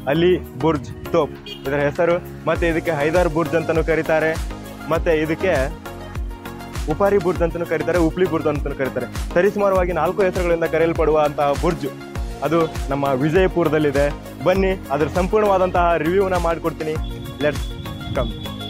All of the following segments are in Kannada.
ಅಲಿ ಬುರ್ಜ್ ತೋಪ್ ಇದರ ಹೆಸರು ಮತ್ತೆ ಇದಕ್ಕೆ ಹೈದಾರ್ ಬುರ್ಜ್ ಅಂತಲೂ ಕರೀತಾರೆ ಮತ್ತೆ ಇದಕ್ಕೆ ಉಪಾರಿ ಬುರ್ಜ್ ಅಂತಲೂ ಕರೀತಾರೆ ಉಪ್ಲಿ ಬುರ್ಜ್ ಅಂತಲೂ ಕರೀತಾರೆ ಸರಿಸುಮಾರವಾಗಿ ನಾಲ್ಕು ಹೆಸರುಗಳಿಂದ ಕರೆಯಲ್ಪಡುವಂತಹ ಬುರ್ಜ್ ಅದು ನಮ್ಮ ವಿಜಯಪುರದಲ್ಲಿದೆ ಬನ್ನಿ ಅದರ ಸಂಪೂರ್ಣವಾದಂತಹ ರಿವ್ಯೂನ ಮಾಡಿಕೊಡ್ತೀನಿ ಲೆಟ್ಸ್ ಕಮ್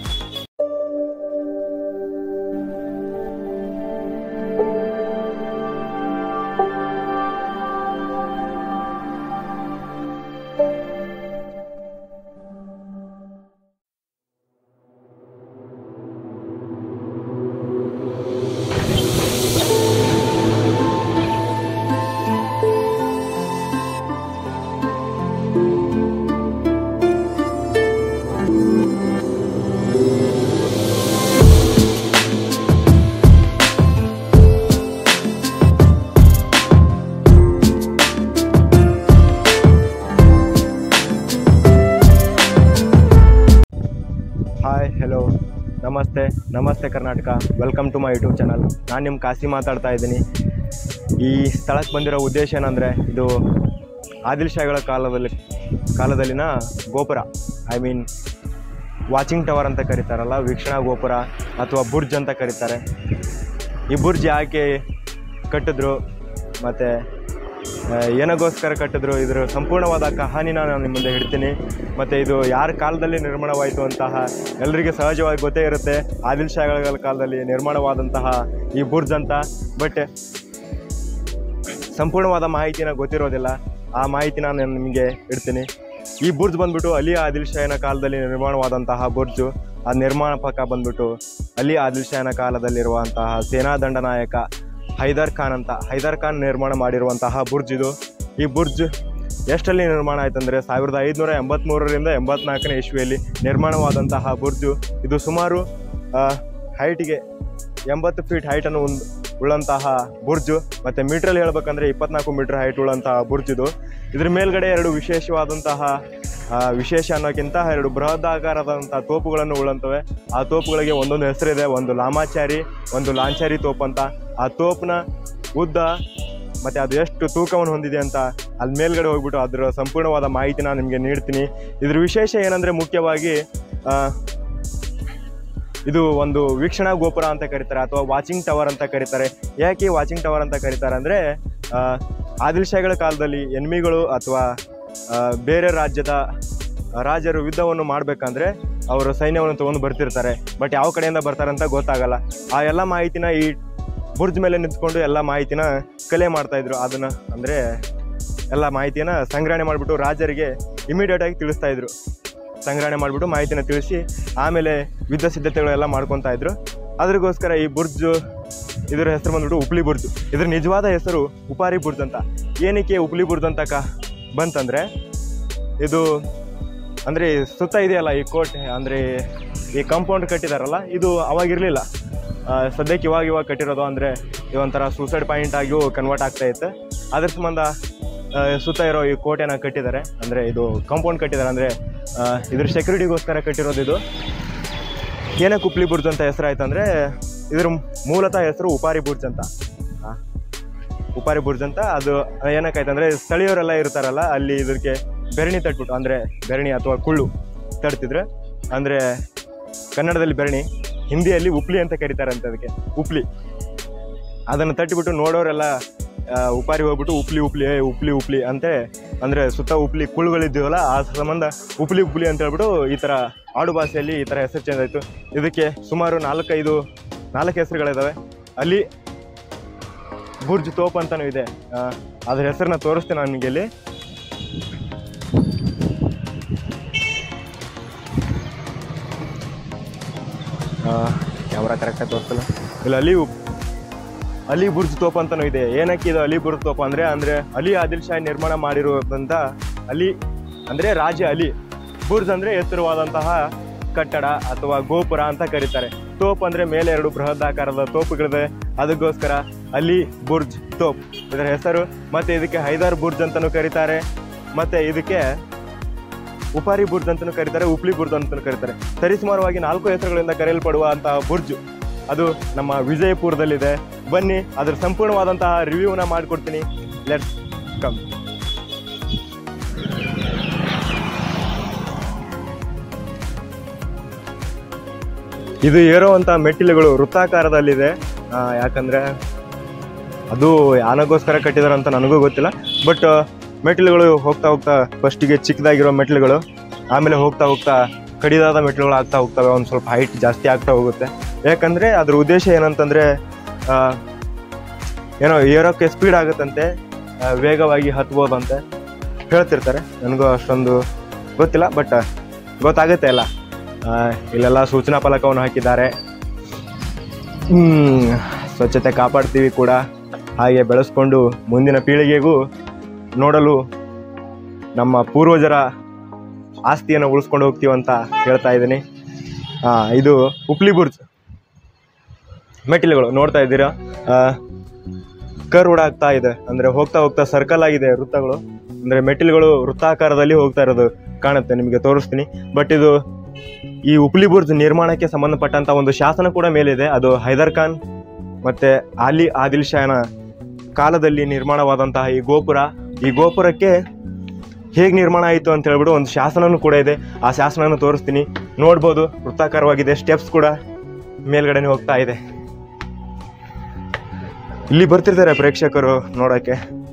ಹಾಯ್ ಹೆಲೋ ನಮಸ್ತೆ ನಮಸ್ತೆ Karnataka welcome to my YouTube channel ನಾನು ನಿಮ್ಮ ಕಾಸಿ ಮಾತಾಡ್ತಾ ಇದ್ದೀನಿ ಈ ಸ್ಥಳಕ್ಕೆ ಬಂದಿರೋ ಉದ್ದೇಶ ಏನಂದರೆ ಇದು ಆದಿಲ್ ಶಾಹಿಗಳ ಕಾಲದಲ್ಲಿ ಕಾಲದಲ್ಲಿನ ಗೋಪುರ ಐ ಮೀನ್ ವಾಚಿಂಗ್ ಟವರ್ ಅಂತ ಕರೀತಾರಲ್ಲ ವೀಕ್ಷಣಾ ಗೋಪುರ ಅಥವಾ ಬುರ್ಜ್ ಅಂತ ಕರೀತಾರೆ ಈ ಬುರ್ಜ್ ಯಾಕೆ ಕಟ್ಟಿದ್ರು ಮತ್ತು ಏನಗೋಸ್ಕರ ಕಟ್ಟಿದ್ರು ಇದರ ಸಂಪೂರ್ಣವಾದ ಕಹಾನಿನ ನಾನು ನಿಮ್ಮ ಮುಂದೆ ಹಿಡ್ತೀನಿ ಮತ್ತು ಇದು ಯಾರ ಕಾಲದಲ್ಲಿ ನಿರ್ಮಾಣವಾಯಿತು ಅಂತಹ ಎಲ್ಲರಿಗೆ ಸಹಜವಾಗಿ ಗೊತ್ತೇ ಇರುತ್ತೆ ಆದಿಲ್ ಶಾಹಿಗಳ ಕಾಲದಲ್ಲಿ ನಿರ್ಮಾಣವಾದಂತಹ ಈ ಬುರ್ಜ್ ಅಂತ ಬಟ್ ಸಂಪೂರ್ಣವಾದ ಮಾಹಿತಿನ ಗೊತ್ತಿರೋದಿಲ್ಲ ಆ ಮಾಹಿತಿನ ನಾನು ನಿಮಗೆ ಇಡ್ತೀನಿ ಈ ಬುರ್ಜ್ ಬಂದ್ಬಿಟ್ಟು ಅಲಿ ಆದಿಲ್ ಶಾಹಿನ ಕಾಲದಲ್ಲಿ ನಿರ್ಮಾಣವಾದಂತಹ ಬುರ್ಜು ಆ ನಿರ್ಮಾಪಕ ಬಂದ್ಬಿಟ್ಟು ಅಲಿ ಆದಿಲ್ ಶಾಹಿನ ಕಾಲದಲ್ಲಿರುವಂತಹ ಸೇನಾ ದಂಡನಾಯಕ ಹೈದರ್ ಖಾನ್ ಅಂತ ಹೈದರ್ ಖಾನ್ ನಿರ್ಮಾಣ ಮಾಡಿರುವಂತಹ ಬುರ್ಜ್ ಇದು ಈ ಬುರ್ಜ್ ಎಷ್ಟರಲ್ಲಿ ನಿರ್ಮಾಣ ಆಯ್ತಂದರೆ ಸಾವಿರದ ಐದುನೂರ ಎಂಬತ್ತ್ಮೂರರಿಂದ ಎಂಬತ್ನಾಲ್ಕನೇ ಇಸ್ವಿಯಲ್ಲಿ ನಿರ್ಮಾಣವಾದಂತಹ ಬುರ್ಜು ಇದು ಸುಮಾರು ಹೈಟಿಗೆ ಎಂಬತ್ತು ಫೀಟ್ ಹೈಟನ್ನು ಉಂದ್ ಉಳ್ಳಂತಹ ಬುರ್ಜು ಮತ್ತು ಮೀಟ್ರಲ್ಲಿ ಹೇಳ್ಬೇಕಂದ್ರೆ ಇಪ್ಪತ್ನಾಲ್ಕು ಮೀಟ್ರ್ ಹೈಟ್ ಉಳ್ಳಂತಹ ಬುರ್ಜ್ ಇದು ಇದ್ರ ಮೇಲ್ಗಡೆ ಎರಡು ವಿಶೇಷವಾದಂತಹ ಆ, ವಿಶೇಷ ಅನ್ನೋಕ್ಕಿಂತ ಎರಡು ಬೃಹದಾಕಾರದಂತಹ ತೋಪುಗಳನ್ನು ಉಳ್ಳಂತವೆ ಆ ತೋಪುಗಳಿಗೆ ಒಂದೊಂದು ಹೆಸರಿದೆ ಒಂದು ಲಾಮಾಚಾರಿ ಒಂದು ಲಾಂಚಾರಿ ತೋಪ್ ಅಂತ ಆ ತೋಪ್ನ ಉದ್ದ ಮತ್ತು ಅದು ಎಷ್ಟು ತೂಕವನ್ನು ಹೊಂದಿದೆ ಅಂತ ಅಲ್ಲಿ ಮೇಲ್ಗಡೆ ಹೋಗ್ಬಿಟ್ಟು ಅದರ ಸಂಪೂರ್ಣವಾದ ಮಾಹಿತಿನ ನಿಮಗೆ ನೀಡ್ತೀನಿ ಇದ್ರ ವಿಶೇಷ ಏನಂದರೆ ಮುಖ್ಯವಾಗಿ ಆ, ಇದು ಒಂದು ವೀಕ್ಷಣಾ ಗೋಪುರ ಅಂತ ಕರೀತಾರೆ ಅಥವಾ ವಾಚಿಂಗ್ ಟವರ್ ಅಂತ ಕರೀತಾರೆ ಯಾಕೆ ವಾಚಿಂಗ್ ಟವರ್ ಅಂತ ಕರೀತಾರೆ ಅಂದರೆ ಆದಿಲ್ ಶಾಹಿಗಳ ಕಾಲದಲ್ಲಿ ಎನ್ಮಿಗಳು ಅಥವಾ ಆ, ಬೇರೆ ರಾಜ್ಯದ ರಾಜರು ಯುದ್ಧವನ್ನು ಮಾಡಬೇಕಂದ್ರೆ ಅವರು ಸೈನ್ಯವನ್ನು ತೊಗೊಂಡು ಬರ್ತಿರ್ತಾರೆ ಬಟ್ ಯಾವ ಕಡೆಯಿಂದ ಬರ್ತಾರೆ ಅಂತ ಗೊತ್ತಾಗಲ್ಲ ಆ ಎಲ್ಲ ಮಾಹಿತಿನ ಈ ಬುರ್ಜ್ ಮೇಲೆ ನಿಂತ್ಕೊಂಡು ಎಲ್ಲ ಮಾಹಿತಿನ ಕಲೆ ಮಾಡ್ತಾಯಿದ್ರು ಅದನ್ನು ಅಂದರೆ ಎಲ್ಲ ಮಾಹಿತಿನ ಸಂಗ್ರಹಣೆ ಮಾಡಿಬಿಟ್ಟು ರಾಜರಿಗೆ ಇಮಿಡಿಯೇಟಾಗಿ ತಿಳಿಸ್ತಾ ಇದ್ರು ಸಂಗ್ರಹಣೆ ಮಾಡಿಬಿಟ್ಟು ಮಾಹಿತಿನ ತಿಳಿಸಿ ಆಮೇಲೆ ಯುದ್ಧ ಸಿದ್ಧತೆಗಳೆಲ್ಲ ಮಾಡ್ಕೊತಾ ಇದ್ರು ಅದ್ರಿಗೋಸ್ಕರ ಈ ಬುರ್ಜು ಇದರ ಹೆಸರು ಬಂದ್ಬಿಟ್ಟು ಉಪ್ಲಿ ಬುರ್ಜ್ ಇದ್ರ ನಿಜವಾದ ಹೆಸರು ಉಪಾರಿ ಬುರ್ಜ್ ಅಂತ ಏನಕ್ಕೆ ಉಪ್ಲಿ ಬುರ್ಜ್ ಅಂತ ಕ ಬಂತಂದರೆ ಇದು ಅಂದರೆ ಸುತ್ತ ಇದೆಯಲ್ಲ ಈ ಕೋಟೆ ಅಂದರೆ ಈ ಕಾಂಪೌಂಡ್ ಕಟ್ಟಿದಾರಲ್ಲ ಇದು ಅವಾಗಿರಲಿಲ್ಲ ಸದ್ಯಕ್ಕೆ ಇವಾಗ ಇವಾಗ ಕಟ್ಟಿರೋದು ಅಂದರೆ ಒಂಥರ ಸೂಸೈಡ್ ಪಾಯಿಂಟ್ ಆಗಿಯೂ ಕನ್ವರ್ಟ್ ಆಗ್ತಾ ಇತ್ತು ಅದ್ರ ಸಂಬಂಧ ಆ, ಸುತ್ತ ಇರೋ ಈ ಕೋಟೆನ ಕಟ್ಟಿದ್ದಾರೆ ಅಂದರೆ ಇದು ಕಾಂಪೌಂಡ್ ಕಟ್ಟಿದ್ದಾರೆ ಅಂದರೆ ಇದ್ರ ಸೆಕ್ಯೂರಿಟಿಗೋಸ್ಕರ ಕಟ್ಟಿರೋದು ಇದು ಏನಕ್ಕೆ ಉಪ್ಲಿ ಬುರ್ಜ್ ಅಂತ ಹೆಸರಾಯ್ತು ಅಂದರೆ ಇದ್ರ ಮೂಲತಃ ಹೆಸರು ಉಪಾರಿ ಬುರ್ಜ್ ಅಂತ ಆ, ಉಪಾರಿ ಬುರ್ಜ್ ಅಂತ ಅದು ಏನಕ್ಕಾಯ್ತು ಅಂದರೆ ಸ್ಥಳೀಯರೆಲ್ಲ ಇರ್ತಾರಲ್ಲ ಅಲ್ಲಿ ಇದಕ್ಕೆ ಬೆರಣಿ ತಟ್ಬಿಟ್ಟು ಅಂದರೆ ಬೆರಣಿ ಅಥವಾ ಕುಳ್ಳು ತಡ್ತಿದ್ರೆ ಅಂದರೆ ಕನ್ನಡದಲ್ಲಿ ಬೆರಣಿ ಹಿಂದಿಯಲ್ಲಿ ಉಪ್ಲಿ ಅಂತ ಕರೀತಾರೆ ಅಂತ ಅದಕ್ಕೆ ಉಪ್ಲಿ ಅದನ್ನು ತಟ್ಟಿಬಿಟ್ಟು ನೋಡೋರೆಲ್ಲ ಆ, ಉಪಾರಿ ಹೋಗ್ಬಿಟ್ಟು ಉಪ್ಲಿ ಉಪ್ಲಿ ಏ ಉಪ್ಲಿ ಉಪ್ಲಿ ಅಂತೆ ಅಂದರೆ ಸುತ್ತ ಉಪ್ಲಿ ಕುಳುಗಳಿದ್ದೀವಲ್ಲ ಆ ಸಂಬಂಧ ಉಪ್ಲಿ ಉಪ್ಲಿ ಅಂತ ಹೇಳ್ಬಿಟ್ಟು ಈ ಥರ ಆಡು ಭಾಷೆಯಲ್ಲಿ ಈ ಥರ ಹೆಸರು ಚೇಂಜ್ ಆಯಿತು ಇದಕ್ಕೆ ಸುಮಾರು ನಾಲ್ಕೈದು ನಾಲ್ಕು ಹೆಸರುಗಳಿದ್ದಾವೆ ಅಲ್ಲಿ ಬುರ್ಜ್ ತೋಪ್ ಅಂತಲೂ ಇದೆ ಆ, ಅದ್ರ ಹೆಸರನ್ನ ತೋರಿಸ್ತೀನಿ ನಾನು ನಿಮಗೆ ಇಲ್ಲಿ ಕ್ಯಾಮ್ರಾ ಕರೆಕ್ಟಾಗಿ ತೋರಿಸಲ್ಲ ಇಲ್ಲ ಅಲ್ಲಿ ಉಪ್- ಅಲಿ ಬುರ್ಜ್ ತೋಪ್ ಅಂತಲೂ ಇದೆ ಏನಕ್ಕೆ ಇದು ಅಲಿ ಬುರ್ಜ್ ತೋಪ್ ಅಂದರೆ ಅಂದರೆ ಅಲಿ ಆದಿಲ್ ಶಾಹಿ ನಿರ್ಮಾಣ ಮಾಡಿರುವಂಥ ಅಲಿ ಅಂದರೆ ರಾಜ ಅಲಿ ಬುರ್ಜ್ ಅಂದರೆ ಎತ್ತರವಾದಂತಹ ಕಟ್ಟಡ ಅಥವಾ ಗೋಪುರ ಅಂತ ಕರೀತಾರೆ ತೋಪ್ ಅಂದರೆ ಮೇಲೆ ಎರಡು ಬೃಹದಾಕಾರದ ತೋಪುಗಳಿದೆ ಅದಕ್ಕೋಸ್ಕರ ಅಲಿ ಬುರ್ಜ್ ತೋಪ್ ಇದರ ಹೆಸರು ಮತ್ತು ಇದಕ್ಕೆ ಹೈದಾರ್ ಬುರ್ಜ್ ಅಂತಲೂ ಕರೀತಾರೆ ಮತ್ತು ಇದಕ್ಕೆ ಉಪಾರಿ ಬುರ್ಜ್ ಅಂತಲೂ ಕರೀತಾರೆ ಉಪ್ಲಿ ಬುರ್ಜ್ ಅಂತಲೂ ಕರೀತಾರೆ ಸರಿಸುಮಾರವಾಗಿ ನಾಲ್ಕು ಹೆಸರುಗಳಿಂದ ಕರೆಯಲ್ಪಡುವಂತಹ ಬುರ್ಜ್ ಅದು ನಮ್ಮ ವಿಜಯಪುರದಲ್ಲಿದೆ ಬನ್ನಿ ಅದರ ಸಂಪೂರ್ಣವಾದಂತಹ ರಿವ್ಯೂನ ಮಾಡಿಕೊಡ್ತೀನಿ ಲೆಟ್ಸ್ ಕಮ್ ಇದು ಏರುವಂಥ ಮೆಟ್ಟಿಲುಗಳು ವೃತ್ತಾಕಾರದಲ್ಲಿದೆ ಆ, ಯಾಕಂದ್ರೆ ಅದು ಯಾನಗೋಸ್ಕರ ಕಟ್ಟಿದಾರೆ ಅಂತ ನನಗೂ ಗೊತ್ತಿಲ್ಲ ಬಟ್ ಮೆಟ್ಟಿಲುಗಳು ಹೋಗ್ತಾ ಹೋಗ್ತಾ ಫಸ್ಟಿಗೆ ಚಿಕ್ಕದಾಗಿರೋ ಮೆಟ್ಟಿಲುಗಳು ಆಮೇಲೆ ಹೋಗ್ತಾ ಹೋಗ್ತಾ ಕಡಿದಾದ ಮೆಟ್ಟಿಲುಗಳು ಆಗ್ತಾ ಹೋಗ್ತವೆ ಒಂದು ಸ್ವಲ್ಪ ಹೈಟ್ ಜಾಸ್ತಿ ಆಗ್ತಾ ಹೋಗುತ್ತೆ ಯಾಕಂದರೆ ಅದ್ರ ಉದ್ದೇಶ ಏನಂತಂದರೆ ಏನೋ ಏರೋಕ್ಕೆ ಸ್ಪೀಡ್ ಆಗುತ್ತಂತೆ ಆ, ವೇಗವಾಗಿ ಹತ್ಬೋದಂತೆ ಹೇಳ್ತಿರ್ತಾರೆ ನನಗೂ ಅಷ್ಟೊಂದು ಗೊತ್ತಿಲ್ಲ ಬಟ್ ಗೊತ್ತಾಗುತ್ತೆ ಅಲ್ಲ ಆ, ಇಲ್ಲೆಲ್ಲ ಸೂಚನಾ ಫಲಕವನ್ನು ಹಾಕಿದ್ದಾರೆ ಹ್ಮ್, ಸ್ವಚ್ಛತೆ ಕಾಪಾಡ್ತೀವಿ ಕೂಡ ಹಾಗೆ ಬೆಳೆಸ್ಕೊಂಡು ಮುಂದಿನ ಪೀಳಿಗೆಗೂ ನೋಡಲು ನಮ್ಮ ಪೂರ್ವಜರ ಆಸ್ತಿಯನ್ನು ಉಳಿಸ್ಕೊಂಡು ಹೋಗ್ತೀವಿ ಅಂತ ಹೇಳ್ತಾ ಇದ್ದೀನಿ ಆ, ಇದು ಉಪ್ಲಿ ಬುರ್ಜ್ ಮೆಟ್ಟಿಲುಗಳು ನೋಡ್ತಾ ಇದ್ದೀರಾ ಕರ್ವ್ಡ್ ಆಗ್ತಾ ಇದೆ ಅಂದರೆ ಹೋಗ್ತಾ ಹೋಗ್ತಾ ಸರ್ಕಲ್ ಆಗಿದೆ ವೃತ್ತಗಳು ಅಂದರೆ ಮೆಟ್ಟಿಲುಗಳು ವೃತ್ತಾಕಾರದಲ್ಲಿ ಹೋಗ್ತಾ ಇರೋದು ಕಾಣುತ್ತೆ ನಿಮಗೆ ತೋರಿಸ್ತೀನಿ ಬಟ್ ಇದು ಈ ಉಪ್ಲಿ ಬುರ್ಜ್ ನಿರ್ಮಾಣಕ್ಕೆ ಸಂಬಂಧಪಟ್ಟಂತ ಒಂದು ಶಾಸನ ಕೂಡ ಮೇಲಿದೆ ಅದು ಹೈದರ್ ಖಾನ್ ಮತ್ತೆ ಆಲಿ ಆದಿಲ್ ಶಾನ ಕಾಲದಲ್ಲಿ ನಿರ್ಮಾಣವಾದಂತಹ ಈ ಗೋಪುರ ಈ ಗೋಪುರಕ್ಕೆ ಹೇಗೆ ನಿರ್ಮಾಣ ಆಯಿತು ಅಂತ ಹೇಳ್ಬಿಟ್ಟು ಒಂದು ಶಾಸನನೂ ಕೂಡ ಇದೆ ಆ ಶಾಸನನ ತೋರಿಸ್ತೀನಿ ನೋಡ್ಬೋದು ವೃತ್ತಾಕಾರವಾಗಿದೆ ಸ್ಟೆಪ್ಸ್ ಕೂಡ ಮೇಲ್ಗಡೆನೆ ಹೋಗ್ತಾ ಇದೆ ಇಲ್ಲಿ ಬರ್ತಿರ್ತಾರೆ ಪ್ರೇಕ್ಷಕರು ನೋಡೋಕ್ಕೆ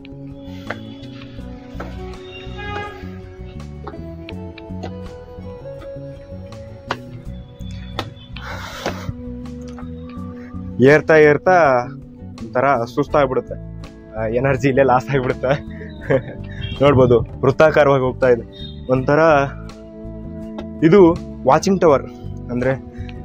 ಏರ್ತಾ ಏರ್ತಾ ಒಂಥರ ಸುಸ್ತಾಗ್ಬಿಡುತ್ತೆ ಎನರ್ಜಿ ಇಲ್ಲೇ ಲಾಸ್ ಆಗಿಬಿಡುತ್ತೆ ನೋಡ್ಬೋದು ವೃತ್ತಾಕಾರವಾಗಿ ಹೋಗ್ತಾ ಇದೆ ಒಂಥರ ಇದು ವಾಚಿಂಗ್ ಟವರ್ ಅಂದರೆ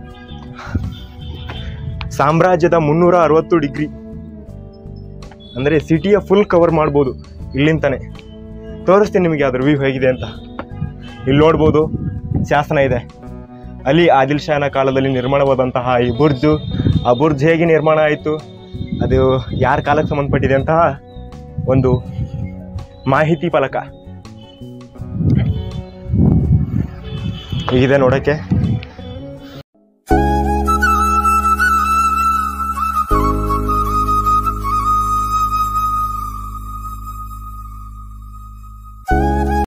ಸಾಮ್ರಾಜ್ಯದ ಮುನ್ನೂರ ಅರವತ್ತು ಡಿಗ್ರಿ ಅಂದರೆ ಸಿಟಿಯ ಫುಲ್ ಕವರ್ ಮಾಡ್ಬೋದು ಇಲ್ಲಿಂತಾನೆ ತೋರಿಸ್ತೀನಿ ನಿಮಗೆ ಅದ್ರ ವ್ಯೂ ಹೇಗಿದೆ ಅಂತ ಇಲ್ಲಿ ನೋಡ್ಬೋದು ಶಾಸನ ಇದೆ ಅಲಿ ಆದಿಲ್ ಶಾನ ಕಾಲದಲ್ಲಿ ನಿರ್ಮಾಣವಾದಂತಹ ಈ ಬುರ್ಜು ಆ ಬುರ್ಜ್ ಹೇಗೆ ನಿರ್ಮಾಣ ಆಯಿತು ಅದು ಯಾರ ಕಾಲಕ್ಕೆ ಸಂಬಂಧಪಟ್ಟಿದೆ ಅಂತಹ ಒಂದು ಮಾಹಿತಿ ಫಲಕ ಹೀಗಿದೆ ನೋಡೋಕ್ಕೆ